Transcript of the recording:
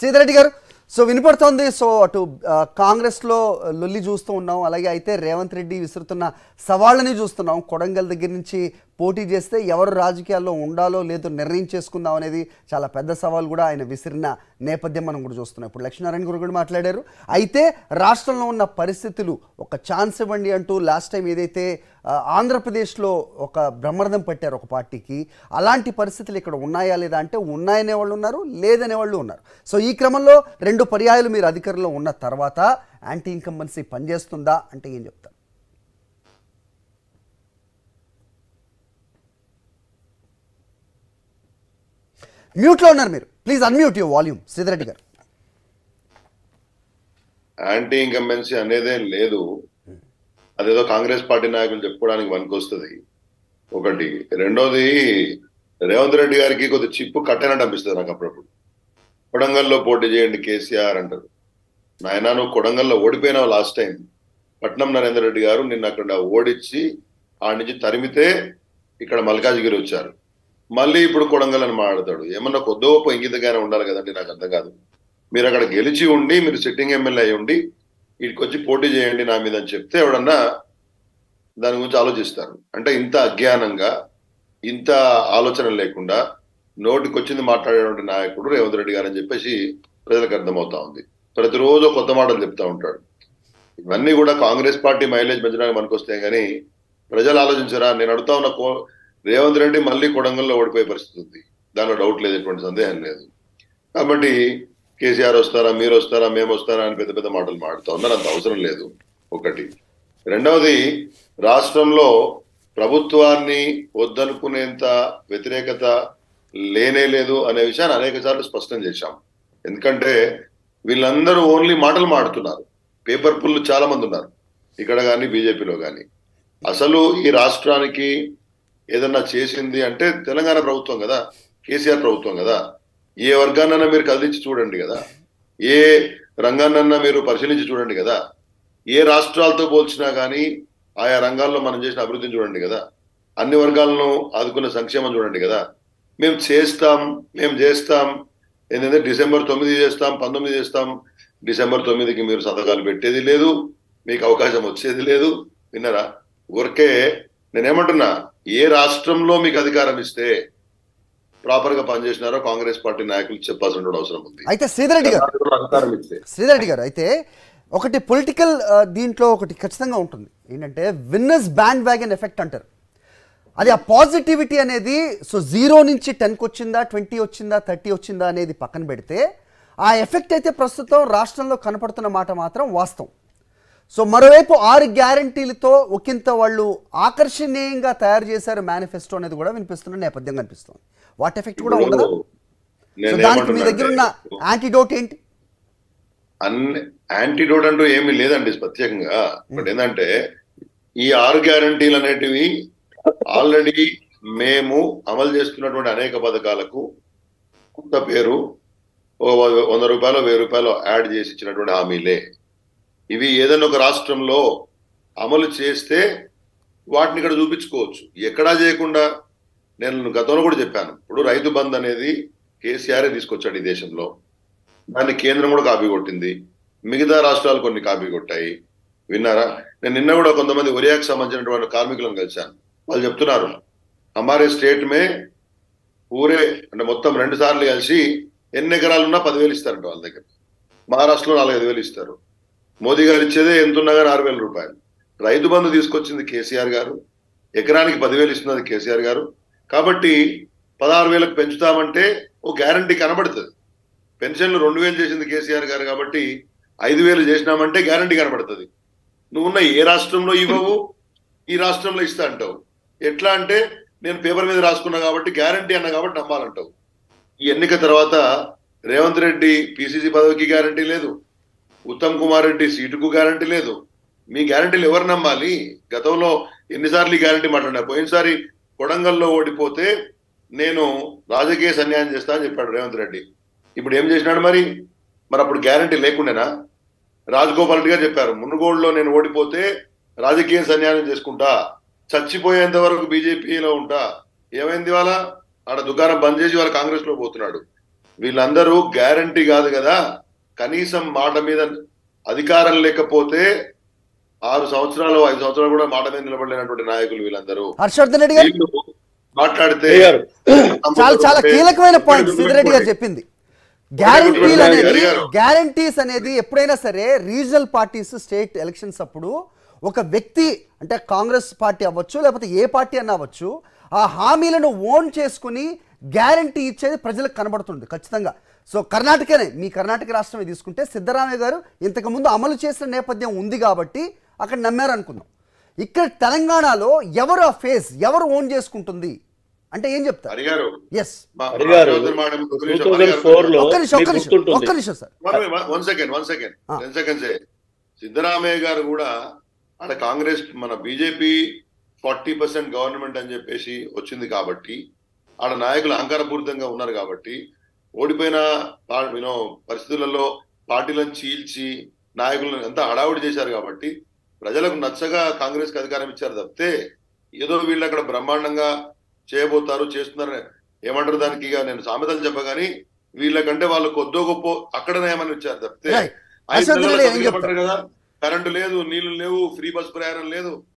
సీతారెడ్డి గారు so వినపడుతోంది so అటు ఆ, కాంగ్రెస్లో లొల్లి చూస్తూ ఉన్నాం అలాగే అయితే రేవంత్ రెడ్డి విసురుతున్న సవాళ్ళని చూస్తున్నాం కొడంగల్ దగ్గర నుంచి పోటీ చేస్తే ఎవరు రాజకీయాల్లో ఉండాలో లేదో నిర్ణయం చేసుకుందాం అనేది చాలా పెద్ద సవాల్ కూడా ఆయన విసిరిన నేపథ్యం మనం కూడా చూస్తున్నాం ఇప్పుడు లక్ష్మీనారాయణ గారు కూడా మాట్లాడారు అయితే రాష్ట్రంలో ఉన్న పరిస్థితులు ఒక ఛాన్స్ ఇవ్వండి అంటూ లాస్ట్ టైం ఏదైతే ఆ, ఆంధ్రప్రదేశ్లో ఒక బ్రహ్మరథం పట్టారు ఒక పార్టీకి అలాంటి పరిస్థితులు ఇక్కడ ఉన్నాయా లేదా అంటే ఉన్నాయనే వాళ్ళు ఉన్నారు లేదనే వాళ్ళు ఉన్నారు సో ఈ క్రమంలో రెండు పర్యాయాలు మీరు అధికారంలో ఉన్న తర్వాత యాంటీ ఇన్కంబెన్సీ పనిచేస్తుందా అంటే ఏం చెప్తారు మ్యూట్లో ఉన్నారు మీరు please unmute you volume Sridhar Reddy గారు యాంటీ ఇన్కంబెన్సీ అనేదే లేదు అదేదో కాంగ్రెస్ పార్టీ నాయకులు చెప్పుకోవడానికి పనికొస్తుంది ఒకటి రెండోది రేవంత్ రెడ్డి గారికి కొద్ది చిప్పు కట్టనట్టు అనిపిస్తుంది నాకు అప్పుడప్పుడు కొడంగల్లో పోటీ చేయండి కేసీఆర్ అంటారు నాయన నువ్వు కొడంగల్లో ఓడిపోయినావు లాస్ట్ టైం పట్నం నరేందర్ రెడ్డి గారు నిన్న అక్కడ ఓడించి ఆ నుంచి తరిమితే ఇక్కడ మల్కాజ్గిరి వచ్చారు మళ్ళీ ఇప్పుడు కొడంగల్ అని మాట్లాడతాడు ఏమన్నా కొద్దో ఇంగితగానే ఉండాలి కదండి నాకు అర్థం కాదు మీరు అక్కడ గెలిచి ఉండి మీరు సిట్టింగ్ ఎమ్మెల్యే అయి ఉండి ఇక్కడికి వచ్చి పోటీ చేయండి నా మీద అని చెప్తే ఎవడన్నా దాని గురించి ఆలోచిస్తారు అంటే ఇంత అజ్ఞానంగా ఇంత ఆలోచన లేకుండా నోటికి వచ్చింది మాట్లాడేటువంటి నాయకుడు రేవంత్ రెడ్డి గారు అని చెప్పేసి ప్రజలకు అర్థమవుతా ఉంది ప్రతిరోజు కొత్త మాటలు చెప్తా ఉంటాడు ఇవన్నీ కూడా కాంగ్రెస్ పార్టీ మైలేజ్ పెంచడానికి పనికొస్తాయి కానీ ప్రజలు ఆలోచించరా నేను అడుగుతా ఉన్న కో రేవంత్ రెడ్డి మళ్ళీ కొడంగల్లో ఓడిపోయే పరిస్థితి ఉంది దానిలో డౌట్ లేదు ఎటువంటి సందేహం లేదు కాబట్టి కేసీఆర్ వస్తారా మీరు వస్తారా మేము వస్తారా అని పెద్ద పెద్ద మాటలు మాడుతూ ఉన్నారు అంత అవసరం లేదు ఒకటి రెండవది రాష్ట్రంలో ప్రభుత్వాన్ని వద్దనుకునేంత వ్యతిరేకత లేనే లేదు అనే విషయాన్ని అనేక సార్లు స్పష్టం చేశాం ఎందుకంటే వీళ్ళందరూ ఓన్లీ మాటలు మాడుతున్నారు పేపర్ పుల్లు చాలా మంది ఉన్నారు ఇక్కడ కానీ బీజేపీలో కానీ అసలు ఈ రాష్ట్రానికి ఏదన్నా చేసింది అంటే తెలంగాణ ప్రభుత్వం కదా కేసీఆర్ ప్రభుత్వం కదా ఏ వర్గాన్నైనా మీరు కదిలించి చూడండి కదా ఏ రంగాన్నైనా మీరు పరిశీలించి చూడండి కదా ఏ రాష్ట్రాలతో పోల్చినా కానీ ఆయా రంగాల్లో మనం చేసిన అభివృద్ధిని చూడండి కదా అన్ని వర్గాలను ఆదుకున్న సంక్షేమం చూడండి కదా మేము చేస్తాం మేము చేస్తాం ఏంటంటే డిసెంబర్ తొమ్మిది చేస్తాం పంతొమ్మిది చేస్తాం డిసెంబర్ తొమ్మిదికి మీరు సంతకాలు పెట్టేది లేదు మీకు అవకాశం వచ్చేది లేదు విన్నారా ఊరికే నేనేమంటున్నా ఏ రాష్ట్రంలో మీకు అధికారం ఇస్తే ప్రాపర్ గా పనిచేసినారో కాంగ్రెస్ పార్టీ నాయకులు చెప్పాల్సిన అవసరం ఉంది అయితే శ్రీధరెడ్డి గారు కర్ణాటకలో అధికారం ఇస్తే శ్రీధరెడ్డి గారు అయితే ఒకటి పొలిటికల్ దీంట్లో ఒకటి ఖచ్చితంగా ఉంటుంది ఏంటంటే విన్నర్స్ బ్యాండ్ వ్యాగన్ ఎఫెక్ట్ అంటారు అది ఆ పాజిటివిటీ అనేది సో జీరో నుంచి టెన్కి వచ్చిందా ట్వంటీ వచ్చిందా థర్టీ వచ్చిందా అనేది పక్కన పెడితే ఆ ఎఫెక్ట్ అయితే ప్రస్తుతం రాష్ట్రంలో కనపడుతున్న మాట మాత్రం వాస్తవం సో మరోవైపు ఆరు గ్యారంటీలతో ఒకంత వాళ్ళు ఆకర్షణీయంగా తయారు చేశారు మేనిఫెస్టో అనేది కూడా వినిపిస్తున్న నేపథ్యం కనిపిస్తుంది వాట్ ఎఫెక్ట్ కూడా ఉండదా సో దానికి మీ దగ్గర ఉన్న యాంటీడోట్ ఏంటి అన్ని యాంటీడోట్ అంటూ ఏమీ లేదండి ప్రత్యేకంగా బట్ ఏంటంటే ఈ ఆరు గ్యారంటీలు అనేటివి ఆల్రెడీ మేము అమలు చేస్తున్నటువంటి అనేక పథకాలకు కొత్త పేరు ఓ వ- వంద రూపాయలు వెయ్యి రూపాయలు యాడ్ చేసి ఇచ్చినటువంటి హామీలే ఇవి ఏదైనా ఒక రాష్ట్రంలో అమలు చేస్తే వాటిని ఇక్కడ చూపించుకోవచ్చు ఎక్కడా చేయకుండా నేను గతంలో కూడా చెప్పాను ఇప్పుడు రైతు బంద్ అనేది కేసీఆర్ తీసుకొచ్చాడు ఈ దేశంలో దాన్ని కేంద్రం కూడా కాపీ కొట్టింది మిగతా రాష్ట్రాలు కొన్ని కాపీ కొట్టాయి విన్నారా నేను నిన్న కూడా కొంతమంది ఒరియాకి సంబంధించినటువంటి కార్మికులను కలిశాను వాళ్ళు చెప్తున్నారు హమారే స్టేట్ మే ఊరే అంటే మొత్తం రెండు సార్లు కలిసి ఎన్ని ఎకరాలు ఉన్నా పదివేలు ఇస్తారంట వాళ్ళ దగ్గర మహారాష్ట్రలో నాలుగైదు వేలు ఇస్తారు మోదీ గారు ఇచ్చేదే ఎంత ఉన్నా కానీ ఆరు వేల రూపాయలు రైతు బంధు తీసుకొచ్చింది కేసీఆర్ గారు ఎకరానికి పదివేలు ఇస్తున్నది కేసీఆర్ గారు కాబట్టి పదహారు వేలకు పెంచుతామంటే ఓ గ్యారంటీ కనబడుతుంది పెన్షన్లు రెండు వేలు చేసింది కేసీఆర్ గారు కాబట్టి ఐదు వేలు చేసినామంటే గ్యారంటీ కనబడుతుంది నువ్వున్న ఏ రాష్ట్రంలో ఇవ్వవు ఈ రాష్ట్రంలో ఇస్తా అంటావు ఎట్లా అంటే నేను పేపర్ మీద రాసుకున్నా కాబట్టి గ్యారంటీ అన్నా కాబట్టి నమ్మాలంటావు ఈ ఎన్నిక తర్వాత రేవంత్ రెడ్డి పిసిసి పదవికి గ్యారంటీ లేదు ఉత్తమ్ కుమార్ రెడ్డి సీటుకు గ్యారంటీ లేదు మీ గ్యారంటీలు ఎవరు నమ్మాలి గతంలో ఎన్నిసార్లు ఈ గ్యారంటీ మాట్లాడినా పోయినసారి కొడంగల్లో ఓడిపోతే నేను రాజకీయ సన్యాయం చేస్తా అని చెప్పాడు రేవంత్ రెడ్డి ఇప్పుడు ఏం చేసినాడు మరి మరి అప్పుడు గ్యారంటీ లేకుండేనా రాజగోపాల్ రెడ్డి గారు చెప్పారు మునుగోడులో నేను ఓడిపోతే రాజకీయ సన్యాయం చేసుకుంటా చచ్చిపోయేంత వరకు బీజేపీలో ఉంటా ఏమైంది వాళ్ళ ఆడ దుకాణం బంద్ చేసి వాళ్ళ కాంగ్రెస్ లో పోతున్నాడు వీళ్ళందరూ గ్యారంటీ కాదు కదా కనీసం మాట మీద అధికారం లేకపోతే ఆరు సంవత్సరాలు ఐదు సంవత్సరాలు కూడా మాట మీద నిలబడలేనటువంటి నాయకులు వీళ్ళందరూ హర్షవర్ధన్ రెడ్డి గారు వీళ్ళు మాట్లాడితే అయ్య గారు. చాలా చాలా కీలకమైన పాయింట్ సిద్ధిరెడ్డి గారు చెప్పింది గ్యారంటీలు అనేది అడిగారు. గ్యారంటీస్ అనేది ఎప్పుడైనా సరే రీజనల్ పార్టీస్ స్టేట్ ఎలక్షన్స్ అప్పుడు ఒక వ్యక్తి అంటే కాంగ్రెస్ పార్టీ అవ్వచ్చు లేకపోతే ఏ పార్టీ అన్న అవ్వచ్చు ఆ హామీలను ఓన్ చేసుకుని గ్యారంటీ ఇచ్చేది ప్రజలకు కనబడుతుంది ఖచ్చితంగా సో కర్ణాటకనే మీ కర్ణాటక రాష్ట్రమే తీసుకుంటే సిద్ధరామయ్య గారు ఇంతకుముందు అమలు చేసిన నేపథ్యం ఉంది కాబట్టి అక్కడ నమ్మారు అనుకుందాం ఇక్కడ తెలంగాణలో ఎవరు ఆ ఫేస్ ఎవరు ఓన్ చేసుకుంటుంది అంటే ఏం చెప్తారు అడిగారు ఎస్ మా- హరి మా గారు సోదరు మేడం ఒక టూ నిమిషం, థౌజండ్ హరి గారు ఫోర్ లో ఒక్క నిమిషం ఒక్క మీకు నిమిషం గుర్తుంటుంది ఒక్క నిమిషం sir one second one second ఆ. టెన్ సెకండ్స్ సిద్ధరామయ్య గారు కూడా ఆడ కాంగ్రెస్ మన బీజేపీ ఫార్టీ పర్సెంట్ గవర్నమెంట్ అని చెప్పేసి వచ్చింది కాబట్టి ఆడ నాయకులు అహంకారపూరితంగా ఉన్నారు కాబట్టి ఓడిపోయిన యూనో పరిస్థితులలో పార్టీలను చీల్చి నాయకులను ఎంత హడావుడి చేశారు కాబట్టి ప్రజలకు నచ్చగా కాంగ్రెస్ కి అధికారం ఇచ్చారు తప్పితే ఏదో వీళ్ళు అక్కడ బ్రహ్మాండంగా చేయబోతారు చేస్తున్నారు ఏమంటారు దానికి ఇక నేను సామెతలు చెప్పగాని వీళ్ళకంటే వాళ్ళు కొద్దో గొప్ప అక్కడనే ఏమని ఇచ్చారు తప్పితే Right. ఐదు అశోక్ నెలల రెడ్డి ఏం తొమ్మిది చెప్తారు? పడ్డారు కదా కరెంటు లేదు నీళ్లు లేవు ఫ్రీ బస్ ప్రయాణం లేదు